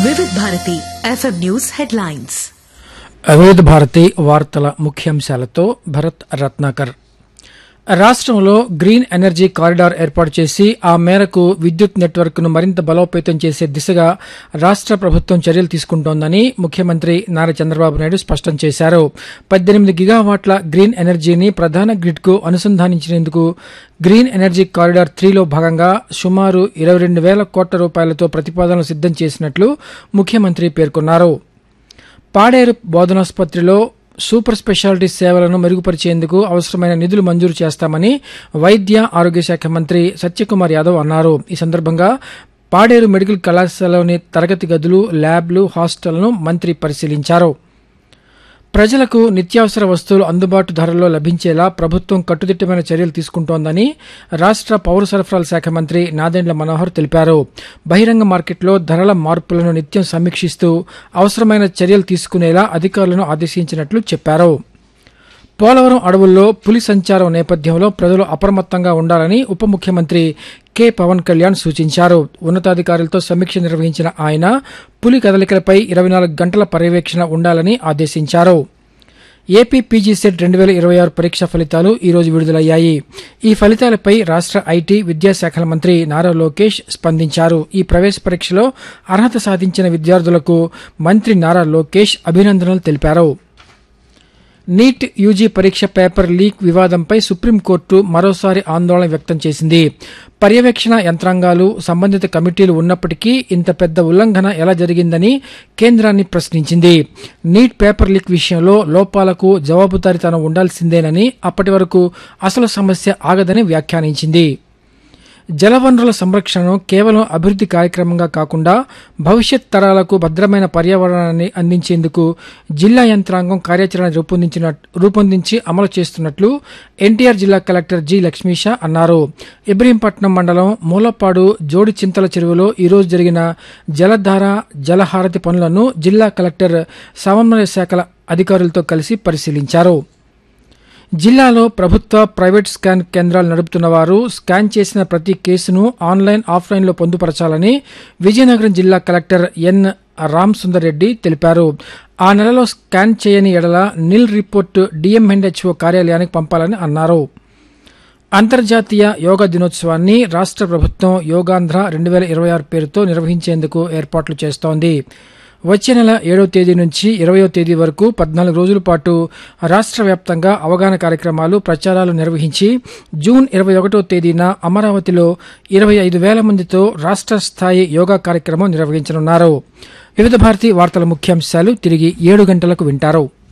వివిధ Bharati FM news headlines వివిధ భారతి వార్తల ముఖ్యాంశాలతో భరత్ రత్నాకర్ రాష్ట్రంలో గ్రీన్ ఎనర్జీ కారిడార్ ఏర్పాటు చేసి ఆ మేరకు విద్యుత్ నెట్వర్క్ ను మరింత బలోపేతం చేసే దిశగా రాష్ట ప్రభుత్వం చర్యలు తీసుకుంటోందని ముఖ్యమంత్రి నారా చంద్రబాబు నాయుడు స్పష్టం చేశారు పద్దెనిమిది గిగావాట్ల గ్రీన్ ఎనర్జీని ప్రధాన గ్రిడ్ కు అనుసంధానించేందుకు గ్రీన్ ఎనర్జీ కారిడార్ త్రీలో భాగంగా సుమారు ఇరవై రెండు వేల కోట్ల రూపాయలతో ప్రతిపాదనలు సిద్దం చేసినట్లు ముఖ్యమంత్రి పేర్కొన్నారు పాడేరు బోధనాసుపత్రిలో సూపర్ స్పెషాలిటీ సేవలను మెరుగుపరిచేందుకు అవసరమైన నిధులు మంజూరు చేస్తామని వైద్య ఆరోగ్య శాఖ మంత్రి సత్యకుమార్ యాదవ్ అన్నారు ఈ సందర్భంగా పాడేరు మెడికల్ కళాశాలలోని తరగతి గదులు ల్యాబ్లు హాస్టళ్లను మంత్రి పరిశీలించారు ప్రజలకు నిత్యావసర వస్తువులు అందుబాటు ధరల్లో లభించేలా ప్రభుత్వం కట్టుదిట్టమైన చర్యలు తీసుకుంటోందని రాష్ట పౌర సరఫరాల శాఖ మంత్రి నాదెండ్ల మనోహర్ తెలిపారు బహిరంగ మార్కెట్లో ధరల మార్పులను నిత్యం సమీక్షిస్తూ అవసరమైన చర్యలు తీసుకునేలా అధికారులను ఆదేశించినట్లు చెప్పారు పోలవరం అడవుల్లో పులి సంచారం నేపథ్యంలో ప్రజలు అప్రమత్తంగా ఉండాలని ఉప ముఖ్యమంత్రి కె పవన్ కళ్యాణ్ సూచించారు ఉన్నతాధికారులతో సమీక్ష నిర్వహించిన ఆయన పులి కదలికలపై ఇరవై నాలుగు గంటల పర్యవేక్షణ ఉండాలని ఆదేశించారు ఏపీ పీజీ సెట్ రెండు వేల ఇరవై ఆరు పరీక్ష ఫలితాలు ఈ రోజు విడుదలయ్యాయి ఈ ఫలితాలపై రాష్ట ఐటీ విద్యాశాఖల మంత్రి నారా లోకేష్ స్పందించారు ఈ ప్రవేశ పరీక్షలో అర్హత సాధించిన విద్యార్థులకు మంత్రి నారా లోకేష్ అభినందనలు తెలిపారు నీట్ యూజీ పరీక్ష పేపర్ లీక్ వివాదంపై సుప్రీంకోర్టు మరోసారి ఆందోళన వ్యక్తం చేసింది పర్యవేక్షణ యంత్రాంగాలు సంబంధిత కమిటీలు ఉన్నప్పటికీ ఇంత పెద్ద ఉల్లంఘన ఎలా జరిగిందని కేంద్రాన్ని ప్రశ్నించింది నీట్ పేపర్ లీక్ విషయంలో లోపాలకు జవాబుదారీతనం ఉండాల్సిందేనని అప్పటి వరకు అసలు సమస్య ఆగదని వ్యాఖ్యానించింది జలవనరుల సంరక్షణను కేవలం అభివృద్ది కార్యక్రమంగా కాకుండా భవిష్యత్ తరాలకు భద్రమైన పర్యావరణాన్ని అందించేందుకు జిల్లా యంత్రాంగం కార్యాచరణ రూపొందించిన రూపొందించి అమలు చేస్తున్నట్లు ఎన్టీఆర్ జిల్లా కలెక్టర్ జి లక్ష్మీష అన్నారు ఇబ్రహీంపట్నం మండలం మూలపాడు జోడి చింతల చెరువులో ఈరోజు జరిగిన జలధార జలహారతి పనులను జిల్లా కలెక్టర్ సమన్వయ శాఖల అధికారులతో కలిసి పరిశీలించారు జిల్లాలో ప్రభుత్వ ప్రైవేట్ స్కాన్ కేంద్రాలు నడుపుతున్న వారు స్కాన్ చేసిన ప్రతి కేసును ఆన్లైన్ ఆఫ్లైన్లో పొందుపరచాలని విజయనగరం జిల్లా కలెక్టర్ ఎన్ రామ్ సుందర్ రెడ్డి తెలిపారు ఆ నెలలో స్కాన్ చేయని ఎడల నిల్ రిపోర్టు డిఎంహెచ్ఓ కార్యాలయానికి పంపాలని అన్నారు అంతర్జాతీయ యోగా దినోత్సవాన్ని రాష్ట ప్రభుత్వం యోగాంధ్ర రెండు వేల ఇరవై ఆరు పేరుతో నిర్వహించేందుకు ఏర్పాట్లు చేస్తోంది వచ్చే నెల ఏడవ తేదీ నుంచి ఇరవయో తేదీ వరకు పద్నాలుగు రోజుల పాటు రాష్ట్ర వ్యాప్తంగా అవగాహన కార్యక్రమాలు ప్రచారాలు నిర్వహించి జూన్ ఇరవై ఒకటో తేదీన అమరావతిలో ఇరవై ఐదు వేల మందితో రాష్ట్ర స్థాయి యోగా కార్యక్రమం నిర్వహించనున్నారు వివిధ భారతి వార్తల ముఖ్యాంశాలు తిరిగి ఏడు గంటలకు వింటారు